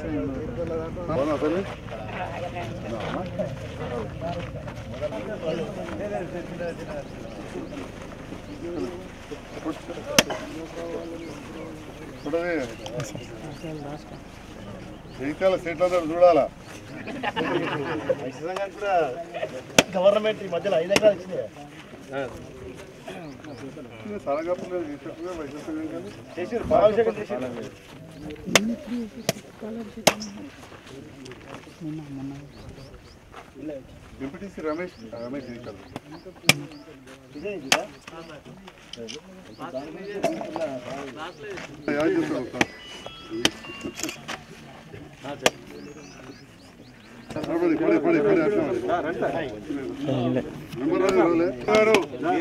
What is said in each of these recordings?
అవునా తల్లి? చూడవే. జగిత్యాల సీట్లు అందరూ చూడాలా గవర్నమెంట్ ఈ మధ్యలో ఐదు ఎకరాలు ఇచ్చింది సరగప్పుడు చేసేట్టుగా వైద్యం కానీ చేసారు పాలభిషేకం చేసారు డిప్యూటీసీ రమేష్ రమేష్ జగిత్యాల ఇదే ఇదిగా యాడ్ చేస్తాను సార్ పడి పడి పడి పడి అట్లా నెంబర్ రాదు రాలే. గారు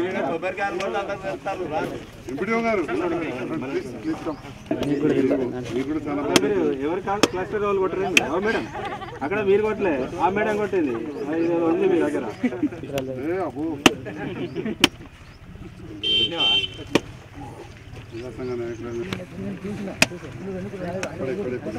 ఎంపీడీఓ గారు ప్లీజ్ ప్లీజ్ కమ్ మీకు కూడా చాలా బాగుంది ఎవరు క్లస్టర్ వాళ్ళు కొట్టరండి ఎవరు మేడం అక్కడ మీరు కొట్టలే ఆ మేడం కొట్టింది అది ఏదో ఉంది మీ దగ్గర ఏ అబ్బో ఉల్లాసంగా నాయకులు పడి పడి పడి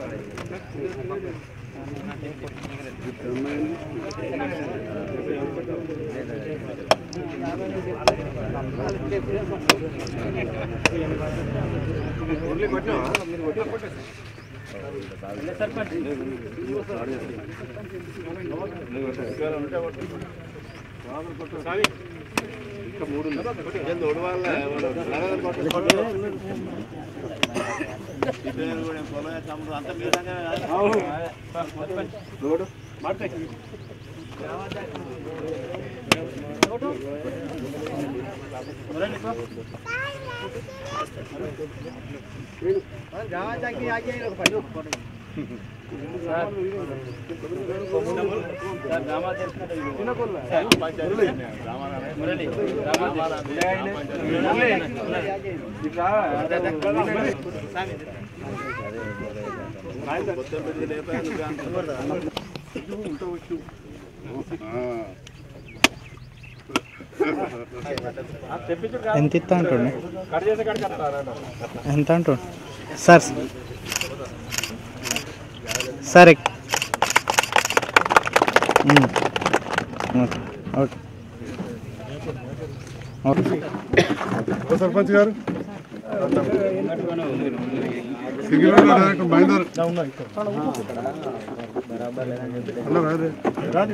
ఎంత ఇస్తా అంటుండు కట్ చేసే కాడికి వస్తారా? ఎంత అంటుండు సార్ సరే ఉమ్. ఓకే ఓకే ఓకే ఓ సర్పంచ్ గారు సింగిల్ రోడ్ డైరెక్ట్ బయలుదేరు అన్న రాదే రాదే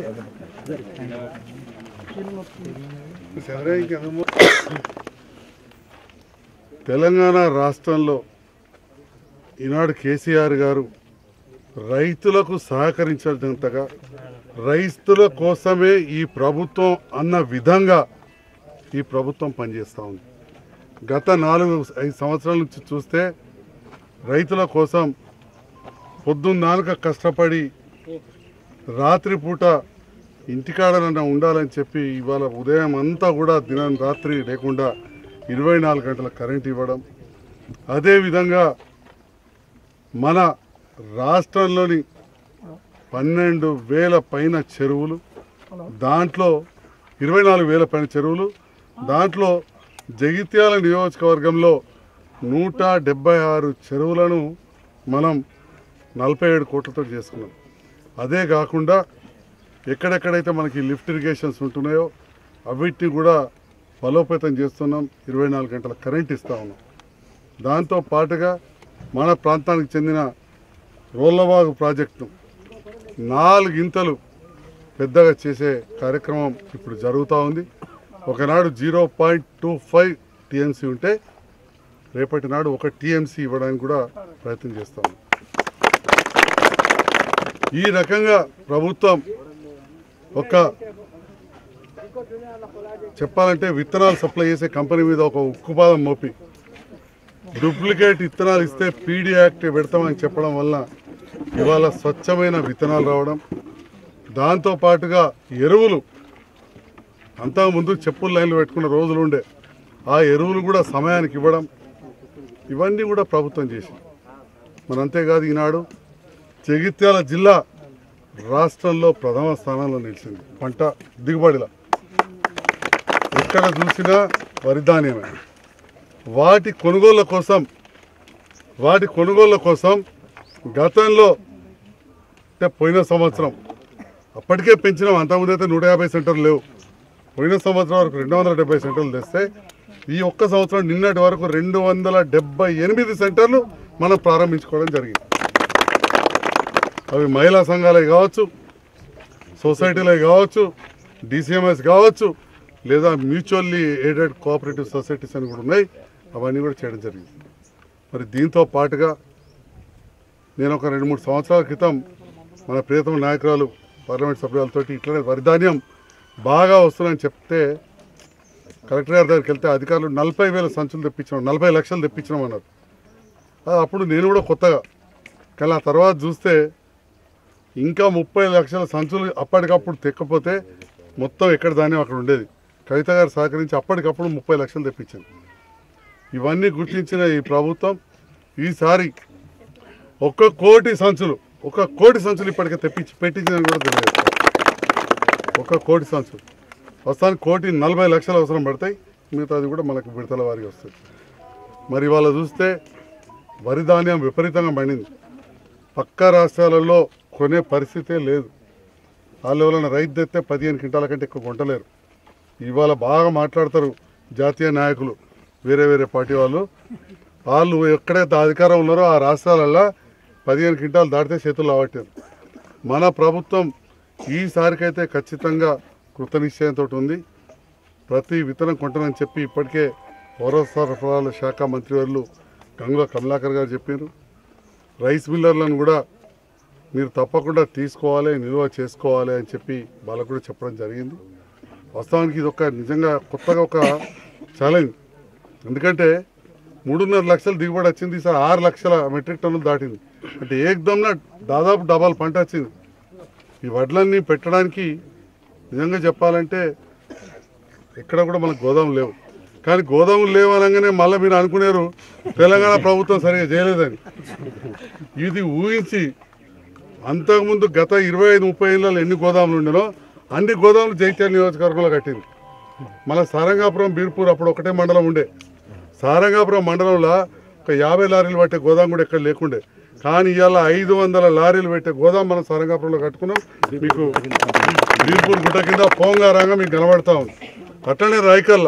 సరే ఇంకేమో తెలంగాణ రాష్ట్రంలో ఈనాడు కేసీఆర్ గారు రైతులకు సహకరించినంతగా రైతుల కోసమే ఈ ప్రభుత్వం అన్న విధంగా ఈ ప్రభుత్వం పనిచేస్తూ ఉంది గత నాలుగు ఐదు సంవత్సరాల నుంచి చూస్తే రైతుల కోసం పొద్దున్నానుక కష్టపడి రాత్రిపూట ఇంటికాడనన్నా ఉండాలని చెప్పి ఇవాళ ఉదయం అంతా కూడా దినం రాత్రి లేకుండా ఇరవై నాలుగు గంటల కరెంట్ ఇవ్వడం అదేవిధంగా మన రాష్ట్రంలోని పన్నెండు వేల పైన చెరువులు దాంట్లో ఇరవై నాలుగు వేల పైన చెరువులు దాంట్లో జగిత్యాల నియోజకవర్గంలో నూట డెబ్బై ఆరు చెరువులను మనం నలభై ఏడు కోట్లతో చేసుకున్నాం అదే కాకుండా ఎక్కడెక్కడైతే మనకి లిఫ్ట్ ఇరిగేషన్స్ ఉంటున్నాయో అవిటిని కూడా బలోపేతం చేస్తున్నాం ఇరవై నాలుగు గంటల కరెంట్ ఇస్తా ఉన్నాం దాంతో పాటుగా మన ప్రాంతానికి చెందిన రోళ్ళవాగు ప్రాజెక్టు నాలుగింతలు పెద్దగా చేసే కార్యక్రమం ఇప్పుడు జరుగుతూ ఉంది ఒకనాడు zero point two five TMC ఉంటే రేపటి నాడు ఒక టీఎంసీ ఇవ్వడానికి కూడా ప్రయత్నం చేస్తాము ఈ రకంగా ప్రభుత్వం ఒక చెప్పాలంటే విత్తనాలు సప్లై చేసే కంపెనీ మీద ఒక ఉక్కుపాదం మోపి డూప్లికేట్ విత్తనాలు ఇస్తే పీడీ యాక్ట్ పెడతామని చెప్పడం వల్ల ఇవాళ స్వచ్ఛమైన విత్తనాలు రావడం దాంతో పాటుగా ఎరువులు అంతకుముందు చెప్పుల లైన్లు పెట్టుకున్న రోజులు ఉండే ఆ ఎరువులు కూడా సమయానికి ఇవ్వడం ఇవన్నీ కూడా ప్రభుత్వం చేసింది మరి అంతేకాదు ఈనాడు జగిత్యాల జిల్లా రాష్ట్రంలో ప్రథమ స్థానంలో నిలిచింది పంట దిగుబడిలో ఎక్కడ చూసినా వరి ధాన్యమే వాటి కొనుగోళ్ల కోసం వాటి కొనుగోళ్ల కోసం గతంలో అంటే పోయిన సంవత్సరం అప్పటికే పెంచినాం అంతకుముందు అయితే నూట యాభై సెంటర్లు లేవు పోయిన సంవత్సరం వరకు రెండు వందల డెబ్బై సెంటర్లు తెస్తే ఈ ఒక్క సంవత్సరం నిన్నటి వరకు రెండు వందల డెబ్బై ఎనిమిది సెంటర్లు మనం ప్రారంభించుకోవడం జరిగింది అవి మహిళా సంఘాలే కావచ్చు సొసైటీలే కావచ్చు డిసిఎంఎస్ కావచ్చు లేదా మ్యూచువల్లీ ఎయిడెడ్ కోఆపరేటివ్ సొసైటీస్ అని కూడా ఉన్నాయి అవన్నీ కూడా చేయడం జరిగింది మరి దీంతో పాటుగా నేను ఒక రెండు మూడు సంవత్సరాల క్రితం మన ప్రియతమ నాయకురాలు పార్లమెంట్ సభ్యులతో ఇట్లనే వరిధాన్యం బాగా వస్తుందని చెప్తే కలెక్టర్ గారి దగ్గరికి వెళ్తే అధికారులు నలభై వేల సంచులు తెప్పించినాం నలభై లక్షలు తెప్పించినాం అన్నారు అది అప్పుడు నేను కూడా కొత్తగా కానీ ఆ తర్వాత చూస్తే ఇంకా ముప్పై లక్షల సంచులు అప్పటికప్పుడు తెక్కపోతే మొత్తం ఎక్కడ ధాన్యం అక్కడ ఉండేది కవిత గారు సహకరించి అప్పటికప్పుడు ముప్పై లక్షలు తెప్పించింది ఇవన్నీ గుర్తించిన ఈ ప్రభుత్వం ఈసారి ఒక్క కోటి సంచులు ఒక కోటి సంచులు ఇప్పటికే తెప్పించి పెట్టించిందని కూడా తెలియదు ఒక కోటి సంచులు ప్రస్తుతానికి కోటి నలభై లక్షలు అవసరం పడతాయి మిగతాది కూడా మనకు విడతల వారికి వస్తుంది మరి ఇవాళ చూస్తే వరి ధాన్యం విపరీతంగా పండింది పక్క రాష్ట్రాలలో కొనే పరిస్థితే లేదు వాళ్ళు ఎవరైనా రైతు తెస్తే పదిహేను క్వింటాల కంటే ఎక్కువ కొంటలేరు ఇవాళ బాగా మాట్లాడతారు జాతీయ నాయకులు వేరే వేరే పార్టీ వాళ్ళు వాళ్ళు ఎక్కడైతే అధికారం ఉన్నారో ఆ రాష్ట్రాలల్లో పదిహేను క్వింటాలు దాటితే చేతులు ఆవట్టారు మన ప్రభుత్వం ఈసారికైతే ఖచ్చితంగా కృత నిశ్చయంతో ఉంది ప్రతి విత్తనం కొంటానని చెప్పి ఇప్పటికే పౌర సరఫరాల శాఖ మంత్రివర్యులు గంగుల కమలాకర్ గారు చెప్పారు రైస్ మిల్లర్లను కూడా మీరు తప్పకుండా తీసుకోవాలి నిల్వ చేసుకోవాలి అని చెప్పి వాళ్ళకు కూడా చెప్పడం జరిగింది వాస్తవానికి ఇది ఒక నిజంగా కొత్తగా ఒక ఛాలెంజ్ ఎందుకంటే మూడున్నర లక్షల దిగుబడి వచ్చింది ఈసారి ఆరు లక్షల మెట్రిక్ టన్నులు దాటింది అంటే ఏకదమ్న దాదాపు డబల్ పంట వచ్చింది ఈ వడ్లన్నీ పెట్టడానికి నిజంగా చెప్పాలంటే ఎక్కడ కూడా మనకు గోదాములు లేవు కానీ గోదాములు లేవు అనగానే మళ్ళీ మీరు అనుకునేరు తెలంగాణ ప్రభుత్వం సరిగా చేయలేదని ఇది ఊహించి అంతకుముందు గత ఇరవై ఐదు ముప్పై ఏళ్ళలో ఎన్ని గోదాములు ఉండేనో అన్ని గోదాములు జైత్యాల నియోజకవర్గంలో కట్టింది మళ్ళీ సారంగాపురం బీర్పూర్ అప్పుడు ఒకటే మండలం ఉండే సారంగాపురం మండలంలో ఒక యాభై లారీలు పట్టే గోదాం కూడా ఎక్కడ లేకుండే కానీ ఇవాళ ఐదు వందల లారీలు పెట్టే గోదాం మనం సారంగాపురంలో కట్టుకున్నాం మీకు బీర్పూర్ గుట్ట కింద పోంగారంగా మీకు కనబడతా ఉంది అట్లనే రాయకల్లా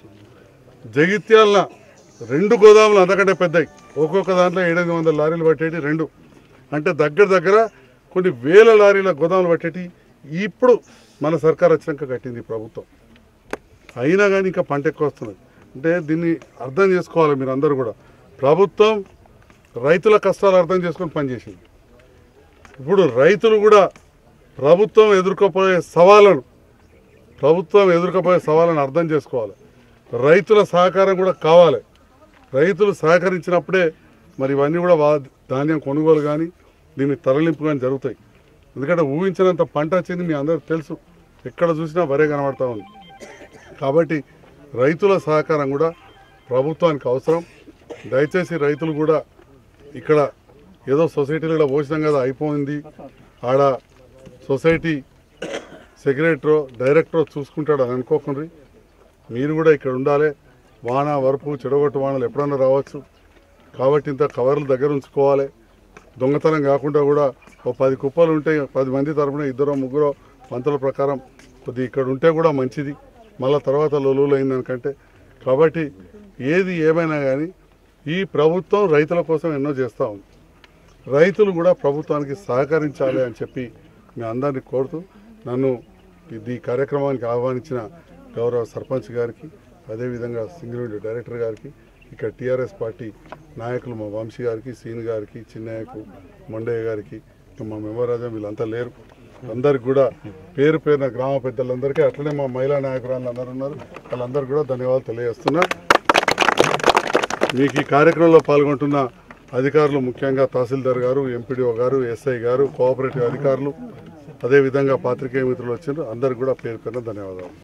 జగిత్యాల రెండు గోదాములు అంతకంటే పెద్దవి ఒక్కొక్క దాంట్లో ఏడెనిమిది వందల లారీలు పట్టేటి రెండు అంటే దగ్గర దగ్గర కొన్ని వేల లారీల గోదాములు పట్టేటి ఇప్పుడు మన సర్కార్ వచ్చినాక కట్టింది ఈ ప్రభుత్వం అయినా కానీ ఇంకా పంట ఎక్కువ వస్తుంది అంటే దీన్ని అర్థం చేసుకోవాలి మీరు అందరూ కూడా ప్రభుత్వం రైతుల కష్టాలు అర్థం చేసుకొని పనిచేసింది ఇప్పుడు రైతులు కూడా ప్రభుత్వం ఎదుర్కోపోయే సవాళ్ళను ప్రభుత్వం ఎదుర్కోపోయే సవాళ్ళను అర్థం చేసుకోవాలి రైతుల సహకారం కూడా కావాలి రైతులు సహకరించినప్పుడే మరి ఇవన్నీ కూడా వా ధాన్యం కొనుగోలు కానీ దీన్ని తరలింపు కానీ జరుగుతాయి ఎందుకంటే ఊహించినంత పంట వచ్చింది మీ అందరికి తెలుసు ఎక్కడ చూసినా వరే కనబడతా ఉంది కాబట్టి రైతుల సహకారం కూడా ప్రభుత్వానికి అవసరం దయచేసి రైతులు కూడా ఇక్కడ ఏదో సొసైటీలో ఇలా పోసినాం కదా అయిపోయింది ఆడ సొసైటీ సెక్రటరో డైరెక్టరో చూసుకుంటాడు అని అనుకోకుండా మీరు కూడా ఇక్కడ ఉండాలి వాన వరపు చెడగొట్టు వానలు ఎప్పుడన్నా రావచ్చు కాబట్టి ఇంత కవర్లు దగ్గర ఉంచుకోవాలి దొంగతనం కాకుండా కూడా ఓ పది కుప్పలు ఉంటే పది మంది తరపున ఇద్దరు ముగ్గురు పంతుల ప్రకారం కొద్ది ఇక్కడ ఉంటే కూడా మంచిది మళ్ళీ తర్వాత లొలులు అయిందనుకంటే కాబట్టి ఏది ఏమైనా కానీ ఈ ప్రభుత్వం రైతుల కోసం ఎన్నో చేస్తూ ఉంది రైతులు కూడా ప్రభుత్వానికి సహకరించాలి అని చెప్పి మీ అందరినీ కోరుతూ నన్ను ఇది ఈ కార్యక్రమానికి ఆహ్వానించిన గౌరవ సర్పంచ్ గారికి అదేవిధంగా సింగిల్ విండో డైరెక్టర్ గారికి ఇక్కడ టీఆర్ఎస్ పార్టీ నాయకులు మా వంశీ గారికి సీన్ గారికి చిన్నయ్యకు మొండయ్య గారికి ఇంకా మా మెంబరాజా వీళ్ళంతా లేరు అందరికి కూడా పేరు పేరున గ్రామ పెద్దలందరికీ అట్లనే మా మహిళా నాయకురాలు అందరూ ఉన్నారు వాళ్ళందరికీ కూడా ధన్యవాదాలు తెలియజేస్తున్నా మీకు ఈ కార్యక్రమంలో పాల్గొంటున్న అధికారులు ముఖ్యంగా తహసీల్దార్ గారు ఎంపీడీఓ గారు ఎస్ఐ గారు కోఆపరేటివ్ అధికారులు అదేవిధంగా పాత్రికేయ మిత్రులు వచ్చారు అందరికి కూడా పేరు పేరున ధన్యవాదాలు